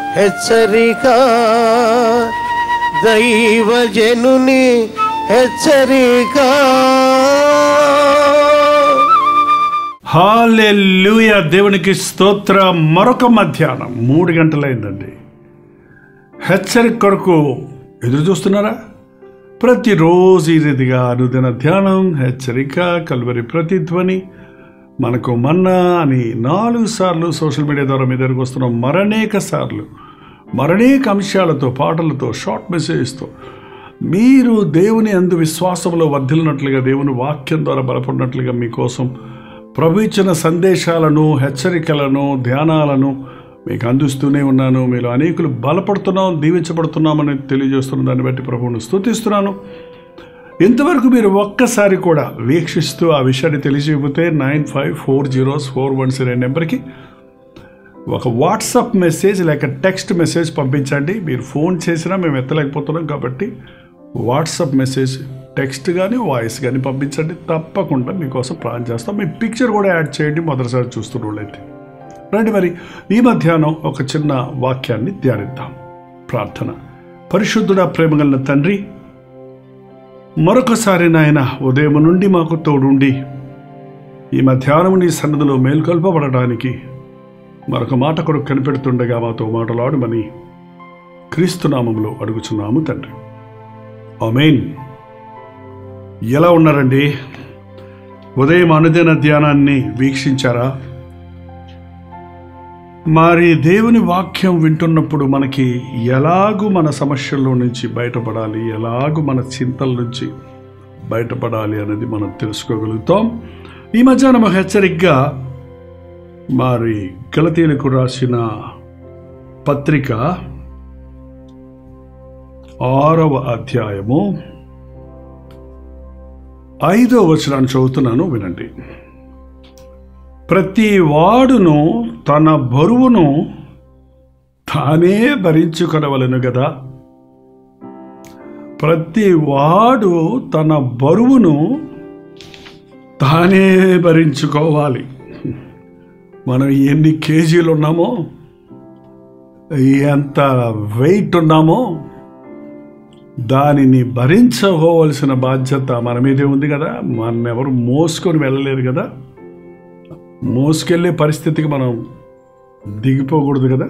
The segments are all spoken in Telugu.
హెచ్చరిక దైవజనుని హెచ్చరిక హాలెల్లుయ దేవునికి స్తోత్ర మరొక మధ్యాహ్నం మూడు గంటలైందండి హెచ్చరిక కొరకు ఎదురు చూస్తున్నారా ప్రతిరోజు ఈ రీతిగా అనుదిన ధ్యానం హెచ్చరిక కల్వరి ప్రతిధ్వని మనకు మన్నా అని నాలుగు సార్లు సోషల్ మీడియా ద్వారా మీ దగ్గరకు వస్తున్నాం మరనేక సార్లు మరనేక అంశాలతో పాటలతో షార్ట్ మెసేజ్తో మీరు దేవుని అందు విశ్వాసంలో వర్ధిల్లినట్లుగా దేవుని వాక్యం ద్వారా బలపడినట్లుగా మీకోసం ప్రభు ఇచ్చిన సందేశాలను హెచ్చరికలను ధ్యానాలను మీకు అందిస్తూనే ఉన్నాను మీరు అనేకులు బలపడుతున్నాం దీవించబడుతున్నామని తెలియజేస్తున్న దాన్ని బట్టి ప్రభువును స్తుతిస్తున్నాను ఇంతవరకు మీరు ఒక్కసారి కూడా వీక్షిస్తూ ఆ విషయాన్ని తెలియజేయకపోతే nine five four zeros four one zero నెంబర్కి ఒక వాట్సాప్ మెసేజ్ లేక టెక్స్ట్ మెసేజ్ పంపించండి మీరు ఫోన్ చేసినా మేము ఎత్తలేకపోతున్నాం కాబట్టి వాట్సాప్ మెసేజ్ టెక్స్ట్ కానీ వాయిస్ కానీ పంపించండి తప్పకుండా మీకోసం ప్లాన్ చేస్తాం మీ పిక్చర్ కూడా యాడ్ చేయండి మొదటిసారి చూస్తున్న వాళ్ళైతే రండి మరి ఈ మధ్యాహ్నం ఒక చిన్న వాక్యాన్ని ధ్యానిద్దాం ప్రార్థన పరిశుద్ధుడా ప్రేమగల తండ్రి మరొకసారి నాయన ఉదయం నుండి మాకు తోడుండి ఈ మధ్యాహ్నం నీ సన్నదిలో మేల్కొల్పబడడానికి మరొక మాట కొరకు కనిపెడుతుండగా మాతో మాటలాడమని క్రీస్తునామంలో అడుగుచున్నాము తండ్రి ఆమెన్ ఎలా ఉన్నారండి ఉదయం అనుదిన ధ్యానాన్ని వీక్షించారా మరి దేవుని వాక్యం వింటున్నప్పుడు మనకి ఎలాగూ మన సమస్యల్లో నుంచి బయటపడాలి ఎలాగూ మన చింతల నుంచి బయటపడాలి అనేది మనం తెలుసుకోగలుగుతాం ఈ మధ్యాహ్నం హెచ్చరికగా మరి గలతీలకు రాసిన పత్రిక ఆరవ అధ్యాయము ఐదో వచనాన్ని చదువుతున్నాను వినండి ప్రతి వాడును తన బరువును తానే భరించుకొనవలను కదా ప్రతి వాడు తన బరువును తానే భరించుకోవాలి మనం ఎన్ని కేజీలు ఉన్నామో ఎంత వెయిట్ ఉన్నామో దానిని భరించుకోవలసిన బాధ్యత మన మీదే ఉంది కదా మన ఎవరు మోసుకొని వెళ్ళలేరు కదా మోసుకెళ్ళే పరిస్థితికి మనం దిగిపోకూడదు కదా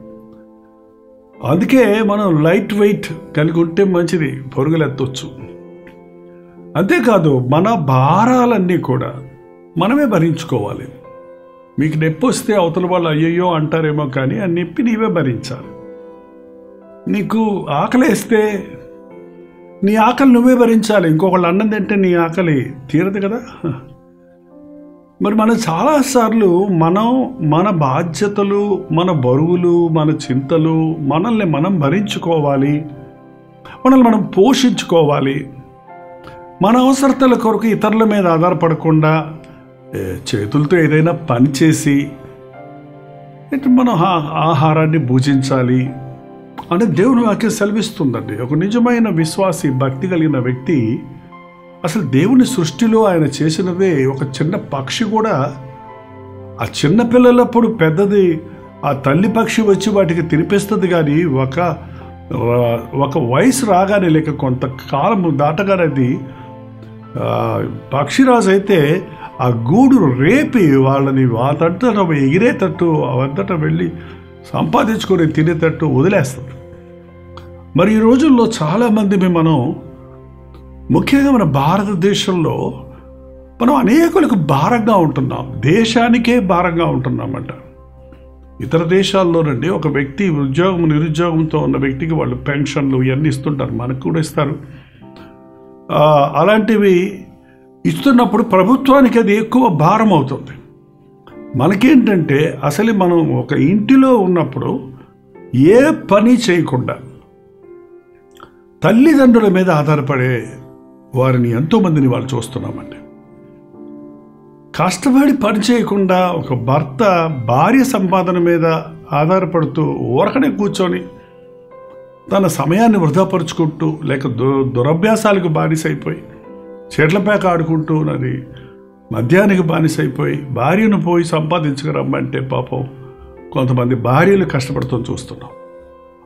అందుకే మనం లైట్ వెయిట్ కలిగి ఉంటే మంచిది పరుగులు ఎత్తవచ్చు అంతేకాదు మన భారాలన్నీ కూడా మనమే భరించుకోవాలి మీకు నొప్పి వస్తే అవతల వాళ్ళు అయ్యయ్యో అంటారేమో కానీ ఆ నొప్పి నీవే భరించాలి నీకు ఆకలేస్తే నీ ఆకలి నువ్వే భరించాలి ఇంకొకళ్ళు అన్నం తింటే నీ ఆకలి తీరదు కదా మరి మనం చాలాసార్లు మనం మన బాధ్యతలు మన బరువులు మన చింతలు మనల్ని మనం భరించుకోవాలి మనల్ని మనం పోషించుకోవాలి మన అవసరతల కొరకు ఇతరుల మీద ఆధారపడకుండా ఏ, చేతులతో ఏదైనా పని చేసి ఇటు మనం ఆ- ఆహారాన్ని భుజించాలి అని దేవుని వాక్యం సెలవిస్తుందండి ఒక నిజమైన విశ్వాసి భక్తి కలిగిన వ్యక్తి అసలు దేవుని సృష్టిలో ఆయన చేసినదే ఒక చిన్న పక్షి కూడా ఆ చిన్న పిల్లలప్పుడు పెద్దది ఆ తల్లి పక్షి వచ్చి వాటికి తినిపిస్తుంది కానీ ఒక ఒక వయసు రాగానే లేక కొంతకాలం దాటగానే అది ఆ, పక్షిరాజు అయితే ఆ గూడు రేపి వాళ్ళని వాళ్ళంతట ఎగిరేటట్టు అవంతట వెళ్ళి సంపాదించుకొని తినేటట్టు వదిలేస్తారు మరి ఈ రోజుల్లో చాలామంది మనం ముఖ్యంగా మన భారతదేశంలో మనం అనేకులకు భారంగా ఉంటున్నాం దేశానికే భారంగా ఉంటున్నామంట ఇతర దేశాల్లోనండి ఒక వ్యక్తి ఉద్యోగం నిరుద్యోగంతో ఉన్న వ్యక్తికి వాళ్ళు పెన్షన్లు ఇవన్నీ ఇస్తుంటారు మనకు కూడా ఇస్తారు ఆ, అలాంటివి ఇస్తున్నప్పుడు ప్రభుత్వానికి అది ఎక్కువ భారం అవుతుంది మనకేంటంటే అసలు మనం ఒక ఇంటిలో ఉన్నప్పుడు ఏ పని చేయకుండా తల్లిదండ్రుల మీద ఆధారపడే వారిని ఎంతోమందిని వాళ్ళు చూస్తున్నామండి కష్టపడి పని చేయకుండా ఒక భర్త భార్య సంపాదన మీద ఆధారపడుతూ ఊరకనే కూర్చొని తన సమయాన్ని వృధాపరుచుకుంటూ లేక దు దురభ్యాసాలకు బానిసైపోయి చెట్లపేక ఆడుకుంటూ నది మద్యానికి బానిసైపోయి భార్యను పోయి సంపాదించుకురమ్మంటే పాపం కొంతమంది భార్యలు కష్టపడుతూ చూస్తున్నాం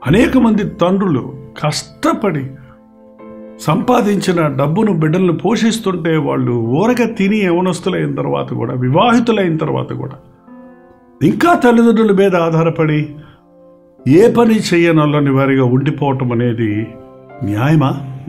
అనేక మంది తండ్రులు కష్టపడి సంపాదించిన డబ్బును బిడ్డలను పోషిస్తుంటే వాళ్ళు ఊరక తిని యవనస్తులైన తర్వాత కూడా వివాహితులైన తర్వాత కూడా ఇంకా తల్లిదండ్రుల మీద ఆధారపడి ఏ పని చేయనల్లని వారిగా ఉండిపోవటం అనేది న్యాయమా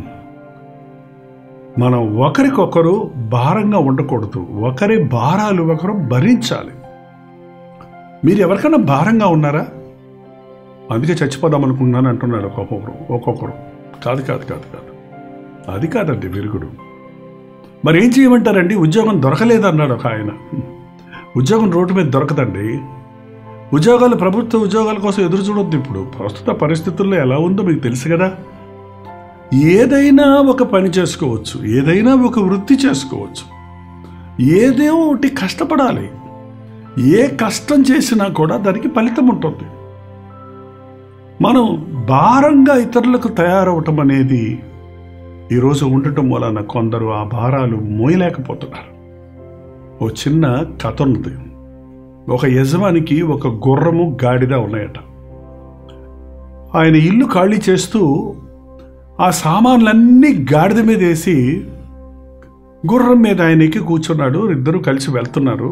మనం ఒకరికొకరు భారంగా ఉండకూడదు ఒకరి భారాలు ఒకరు భరించాలి మీరు ఎవరికైనా భారంగా ఉన్నారా అందుకే చచ్చిపోదాం అనుకున్నాను అంటున్నాడు ఒక్కొక్కరు ఒక్కొక్కరు కాదు కాదు కాదు కాదు అది కాదండి విరుగుడు మరి ఏం చేయమంటారండి ఉద్యోగం దొరకలేదన్నాడు ఒక ఆయన ఉద్యోగం రోడ్డు మీద దొరకదండి ఉద్యోగాలు ప్రభుత్వ ఉద్యోగాల కోసం ఎదురు చూడొద్దు ఇప్పుడు ప్రస్తుత పరిస్థితుల్లో ఎలా ఉందో మీకు తెలుసు కదా ఏదైనా ఒక పని చేసుకోవచ్చు ఏదైనా ఒక వృత్తి చేసుకోవచ్చు ఏదో ఒకటి కష్టపడాలి ఏ కష్టం చేసినా కూడా దానికి ఫలితం ఉంటుంది మనం భారంగా ఇతరులకు తయారవటం అనేది ఈరోజు ఉండటం వలన కొందరు ఆ భారాలు మోయలేకపోతున్నారు ఓ చిన్న కథ ఉంది ఒక యజమానికి ఒక గుర్రము గాడిద ఉన్నాయట ఆయన ఇల్లు ఖాళీ చేస్తూ ఆ సామాన్లన్నీ గాడిద మీద వేసి గుర్రం మీద ఆయన ఎక్కి కూర్చున్నాడు ఇద్దరు కలిసి వెళ్తున్నారు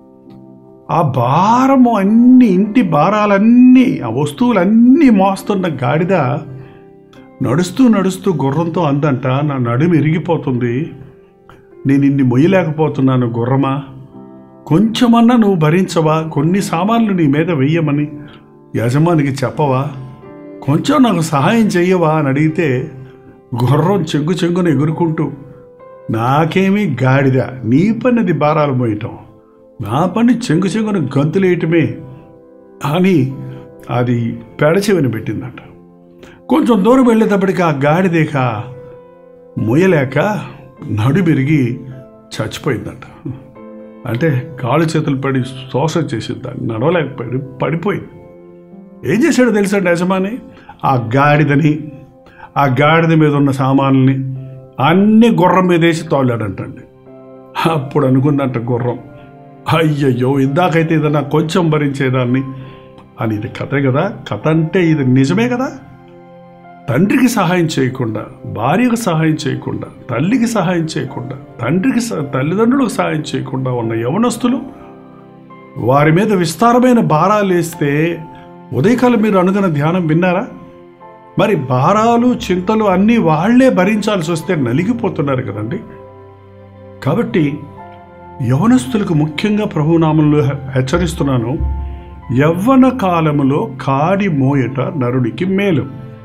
ఆ భారము అన్ని ఇంటి భారాలన్నీ ఆ వస్తువులన్నీ మోస్తున్న గాడిద నడుస్తూ నడుస్తూ గుర్రంతో అందంట నా నడుము ఇరిగిపోతుంది నేను ఇన్ని మొయ్యలేకపోతున్నాను గుర్రమా కొంచెమన్నా నువ్వు భరించవా కొన్ని సామాన్లు నీ మీద వెయ్యమని యజమానికి చెప్పవా కొంచెం నాకు సహాయం చెయ్యవా అని అడిగితే గుర్రం చెంగు చెంగున ఎగురుకుంటూ నాకేమీ గాడిద నీ పనిది భారాలు మోయటం నా పని చెంగు చెంగున గంతులేయటమే అని అది పెడచెవిని పెట్టిందట కొంచెం దూరం వెళ్ళేటప్పటికి ఆ గాడిదేక మొయ్యలేక నడు పెరిగి చచ్చిపోయిందట అంటే కాళ్ళు చేతులు పడి శోష చేసింది దాన్ని నడవలేకపోయి పడిపోయింది ఏం చేశాడో తెలుసండి యజమాని ఆ గాడిదని ఆ గాడిద మీద ఉన్న సామాన్లని అన్ని గుర్రం మీద వేసి తోలాడంటండి అప్పుడు అనుకుందంట గుర్రం అయ్యయ్యో ఇందాకైతే ఏదన్నా కొంచెం భరించేదాన్ని అని ఇది కథే కదా కథ అంటే ఇది నిజమే కదా తండ్రికి సహాయం చేయకుండా భార్యకు సహాయం చేయకుండా తల్లికి సహాయం చేయకుండా తండ్రికి స- తల్లిదండ్రులకు సహాయం చేయకుండా ఉన్న యవనస్తులు వారి మీద విస్తారమైన భారాలు వేస్తే ఉదయకాలం మీరు అనుకున్న ధ్యానం విన్నారా మరి భారాలు చింతలు అన్నీ వాళ్లే భరించాల్సి వస్తే నలిగిపోతున్నారు కదండి కాబట్టి యవనస్తులకు ముఖ్యంగా ప్రభునామంలో హె- హెచ్చరిస్తున్నాను యవ్వన కాలములో కాడి మోయట నరుడికి మేలు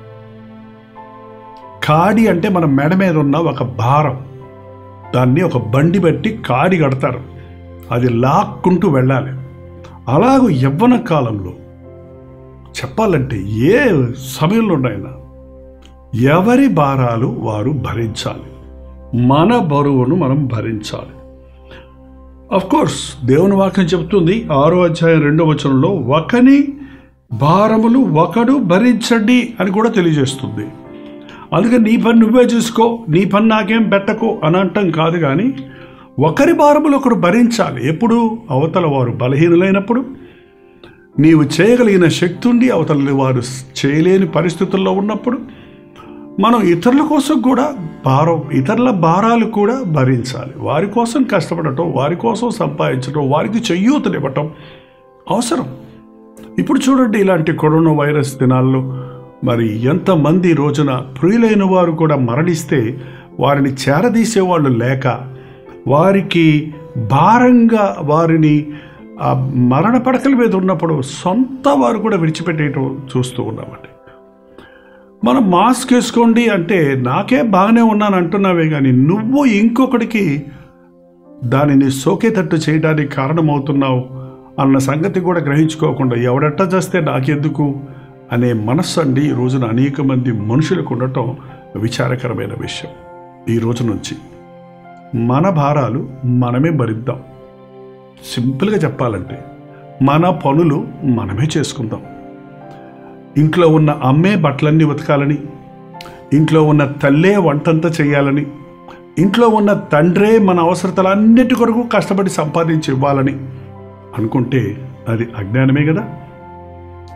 కాడి అంటే మన మెడ మీద ఉన్న ఒక భారం దాన్ని ఒక బండి పెట్టి కాడి కడతారు అది లాక్కుంటూ వెళ్ళాలి అలాగూ యవ్వన కాలంలో చెప్పాలంటే ఏ సమయంలో అయినా ఎవరి భారాలు వారు భరించాలి మన బరువును మనం భరించాలి అఫ్ కోర్స్ దేవుని వాక్యం చెబుతుంది ఆరో అధ్యాయం రెండో వచనంలో ఒకని భారములు ఒకడు భరించండి అని కూడా తెలియజేస్తుంది అందుకని నీ పని నువ్వే చూసుకో నీ పని నాకేం పెట్టకో అని అంటాం కాదు కానీ ఒకరి భారములు ఒకరు భరించాలి ఎప్పుడు అవతల వారు బలహీనులైనప్పుడు నీవు చేయగలిగిన శక్తి ఉండి అవతల వారు చేయలేని పరిస్థితుల్లో ఉన్నప్పుడు మనం ఇతరుల కోసం కూడా భారం ఇతరుల భారాలు కూడా భరించాలి వారి కోసం కష్టపడటం వారి కోసం సంపాదించడం వారికి చెయ్యూతనివ్వటం అవసరం ఇప్పుడు చూడండి ఇలాంటి కరోనా వైరస్ దినాల్లో మరి ఎంతమంది ఈ రోజున ప్రియులైన వారు కూడా మరణిస్తే వారిని చేరదీసేవాళ్ళు లేక వారికి భారంగా వారిని ఆ మరణ పడకల మీద ఉన్నప్పుడు సొంత వారు కూడా విడిచిపెట్టేయటం చూస్తూ ఉన్నామండి మనం మాస్క్ వేసుకోండి అంటే నాకే బాగానే ఉన్నాను అంటున్నావే కానీ నువ్వు ఇంకొకటికి దానిని సోకేటట్టు చేయడానికి కారణమవుతున్నావు అన్న సంగతి కూడా గ్రహించుకోకుండా ఎవడట్ట చేస్తే నాకెందుకు అనే మనస్సు అండి ఈ రోజున అనేక మంది మనుషులకు ఉండటం విచారకరమైన విషయం ఈ రోజు నుంచి మన భారాలు మనమే భరిద్దాం సింపుల్గా చెప్పాలంటే మన పనులు మనమే చేసుకుందాం ఇంట్లో ఉన్న అమ్మే బట్టలన్నీ ఉతకాలని ఇంట్లో ఉన్న తల్లే వంటంతా చేయాలని ఇంట్లో ఉన్న తండ్రే మన అవసరతలన్నిటి కొరకు కష్టపడి సంపాదించి ఇవ్వాలని అనుకుంటే అది అజ్ఞానమే కదా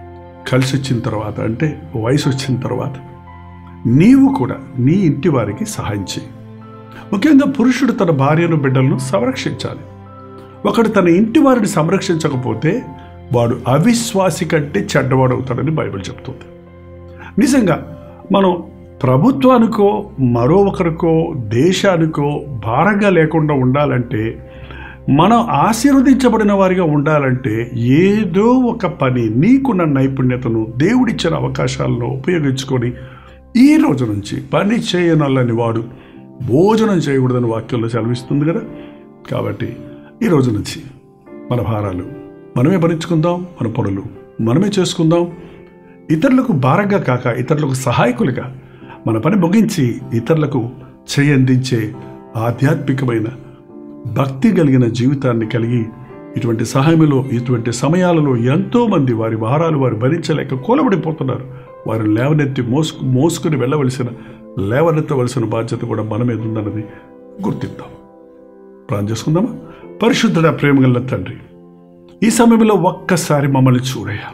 కలిసి వచ్చిన తర్వాత అంటే వయసు వచ్చిన తర్వాత నీవు కూడా నీ ఇంటి వారికి సహాయం చేయి ముఖ్యంగా పురుషుడు తన భార్యను బిడ్డలను సంరక్షించాలి ఒకడు తన ఇంటి వారిని సంరక్షించకపోతే వాడు అవిశ్వాసి కంటే చెడ్డవాడు అవుతాడని బైబిల్ చెప్తుంది నిజంగా మనం ప్రభుత్వానికో మరో ఒకరికో దేశానికో భారంగా లేకుండా ఉండాలంటే మనం ఆశీర్వదించబడిన వారిగా ఉండాలంటే ఏదో ఒక పని నీకున్న నైపుణ్యతను దేవుడిచ్చిన అవకాశాలను ఉపయోగించుకొని ఈ రోజు నుంచి పని చేయనల్లని వాడు భోజనం చేయకూడదని వాక్యంలో సెలవిస్తుంది కదా కాబట్టి ఈ రోజు నుంచి మన భారాలు మనమే భరించుకుందాం మన పనులు మనమే చేసుకుందాం ఇతరులకు భారంగా కాక ఇతరులకు సహాయకులుగా మన పని ముగించి ఇతరులకు చేయందించే ఆధ్యాత్మికమైన భక్తి కలిగిన జీవితాన్ని కలిగి ఇటువంటి సహాయంలో ఇటువంటి సమయాలలో ఎంతో మంది వారి భారాలు వారు భరించలేక కూలబడిపోతున్నారు వారిని లేవనెత్తి మోసుకు మోసుకుని వెళ్ళవలసిన లేవనెత్తవలసిన బాధ్యత కూడా మన మీద ఉందన్నది గుర్తిద్దాం ప్రాణం చేసుకుందామా పరిశుద్ధుడ ప్రేమగల తండ్రి ఈ సమయంలో ఒక్కసారి మమ్మల్ని చూడయ్యా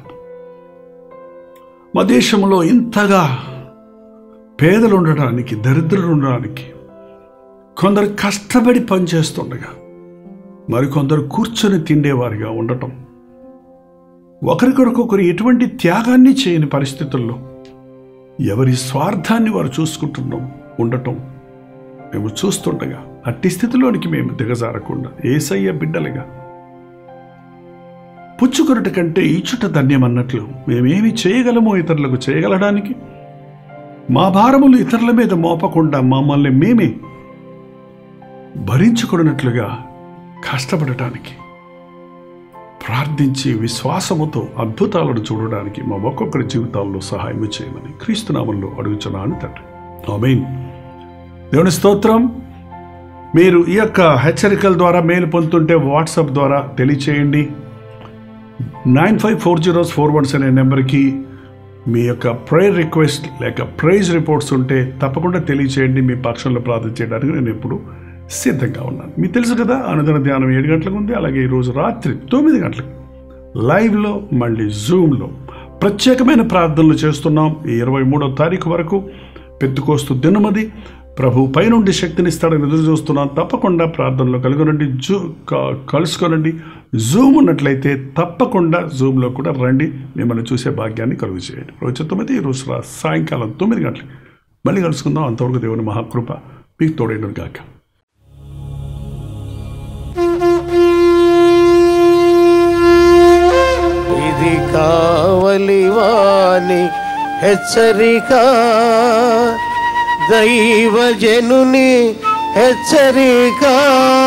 మా దేశంలో ఇంతగా పేదలు ఉండడానికి దరిద్రులు ఉండడానికి కొందరు కష్టపడి పనిచేస్తుండగా మరికొందరు కూర్చొని తిండేవారిగా ఉండటం ఒకరికొరకొకరు ఎటువంటి త్యాగాన్ని చేయని పరిస్థితుల్లో ఎవరి స్వార్థాన్ని వారు చూసుకుంటున్నాం ఉండటం మేము చూస్తుండగా అట్టి స్థితిలోనికి మేము దిగజారకుండా ఏసయ్య బిడ్డలుగా పుచ్చుకొరట కంటే ఈచుట ధన్యం అన్నట్లు మేమేమి చేయగలమో ఇతరులకు చేయగలడానికి మా భారములు ఇతరుల మీద మోపకుండా మమ్మల్ని మేమే భరించుకున్నట్లుగా కష్టపడటానికి ప్రార్థించి విశ్వాసముతో అద్భుతాలను చూడడానికి మా ఒక్కొక్కరి జీవితాల్లో సహాయం చేయమని క్రీస్తునామంలో అడుగుచున్నాను తండ్రి ఆమెన్ దేవుని స్తోత్రం మీరు ఈ యొక్క హెచ్చరికల ద్వారా మేలు పొందుతుంటే వాట్సాప్ ద్వారా తెలియచేయండి nine five four zeros four ones అనే నెంబర్కి మీ యొక్క ప్రేయర్ రిక్వెస్ట్ లేక ప్రైజ్ రిపోర్ట్స్ ఉంటే తప్పకుండా తెలియచేయండి మీ పక్షంలో ప్రార్థన చేయడానికి నేను ఎప్పుడు సిద్ధంగా ఉన్నాను మీకు తెలుసు కదా అనుదిన ధ్యానం ఏడు గంటలకు ఉంది అలాగే ఈరోజు రాత్రి తొమ్మిది గంటలకు లైవ్లో మళ్ళీ జూమ్లో ప్రత్యేకమైన ప్రార్థనలు చేస్తున్నాం ఈ ఇరవై మూడో తారీఖు వరకు పెద్దుకోస్తు దినమది ప్రభు పైనుండి శక్తినిస్తాడని ఎదురు చూస్తున్నాం తప్పకుండా ప్రార్థనలో కలుగునండి జూ క- కలుసుకోనండి జూమ్ ఉన్నట్లయితే తప్పకుండా జూమ్లో కూడా రండి మిమ్మల్ని చూసే భాగ్యాన్ని కలుగు చేయండి రోజు తొమ్మిది ఈరోజు రా- సాయంకాలం తొమ్మిది గంటలకు మళ్ళీ కలుసుకుందాం అంతవరకు దేవుని మహాకృప మీకు తోడైన గాక ఇది కావలి వాణి హెచ్చరిక దైవజనుని హెచ్చరిక